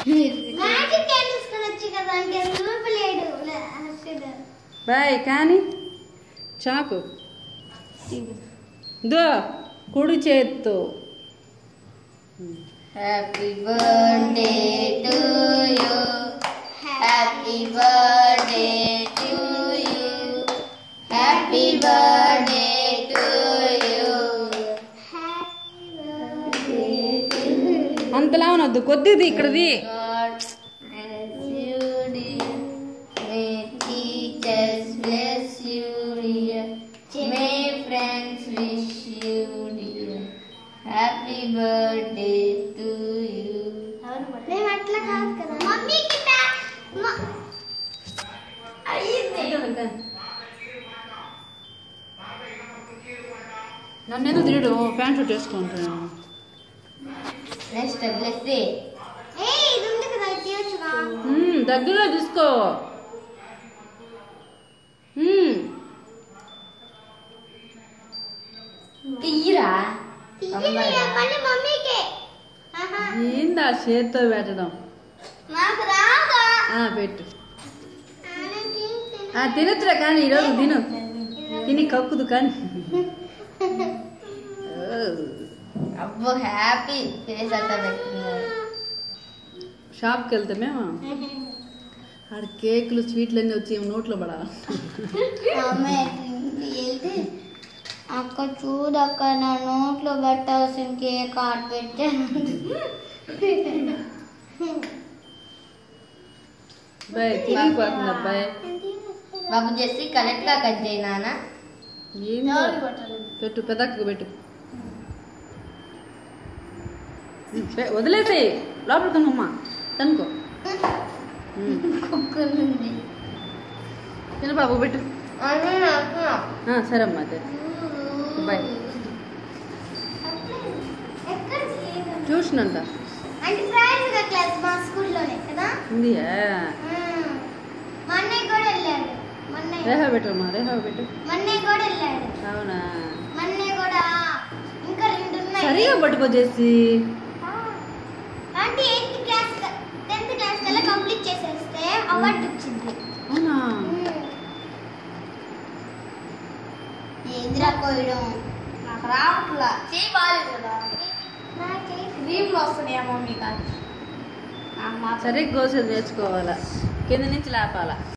Magic candles కొనొచ్చు కదా అంటే రూపలేడు హర్షుడు బాయ్ కానీ చాకు దో కుడి చేత్తో happy birthday to you happy birthday to you happy birthday to you అంతలా అనొద్దు కొద్దిది ఇక్కడది God bless you, dear. May teachers bless you, dear. May friends wish you, dear. Happy birthday to you. మేము అట్లా కాదు కదా మమ్మీకి ప్యా- మ- నన్ను ఎందుకు తిరిగి ప్యాంట్ షర్ట్ వేసుకుంటాను Next, bless it. ఏ ఇది ఉంది కదా ఇది తీయొచ్చుగా మ్మ్, దగ్గరలో తీసుకో మ్మ్, తీయరా తీయనయ్యా, మళ్ళీ మమ్మీకే ఆహా. ఏంది ఆ చేత్తో పెట్టడం నాకు రాగా ఆ, పెట్టు ఆనంది తిను. ఆ తినొచ్చురా కానీ ఈరోజు తిను తిని కక్కుదు కానీ ఓ, అబ్బో హ్యాపీ ఫేస్ అంతా పెట్టుకున్నారు షాప్కి వెళ్తే మేము ఆడ కేకులు స్వీట్లు అన్నీ వచ్చి ఏమో నోట్లో పడాలి వెళ్తే అక్క చూడక్క నా నోట్లో పెట్టాల్సిన కేక్ ఆడ పెట్టాను అబ్బాయి తిరిగిపోతుంది అబ్బాయి బాబు చేసి కరెక్ట్ గా కట్ చేయనా ఏందో పెట్టు పెదక్కకు పెట్టు పె- వదిలేసేయ్ లోపల కనుమ్మా తనుకో ఉమ్. కుక్కునుంది తిను బాబు పెట్టు అని నాకు ఆ, సరే అమ్మా అదే బాయ్ ఎక్కడ చేయదు. ట్యూషన్ అంట అంటే ప్రైవేట్ క్లాస్ మా స్కూల్లోనే కదా ఉంది మ్మ్. మా అన్నయ్య కూడా వెళ్ళాడు మా అన్నయ్య రేహా పెట్టమ్మా రేహా పెట్టు మా అన్నయ్య కూడా వెళ్ళాడు అవునా మా అన్నయ్య కూడా ఇంకా రెండు ఉన్నాయి సరిగా పట్టుకో చేసి అంటే ఎయిత్ క్లాస్ టెన్త్ క్లాస్ కల్లా కంప్లీట్ చేసేస్తే అవార్డు వచ్చింది అవునా ఎదురా కోయడం నాకు రావట్లా చేయి బాగాలేదు కదా నాకే క్రీమ్లు వస్తున్నాయా మమ్మీ కానీ నాకు మాత్రం సరిగ్గా కోసేది నేర్చుకోవాలా కింద నుంచి లేపాలా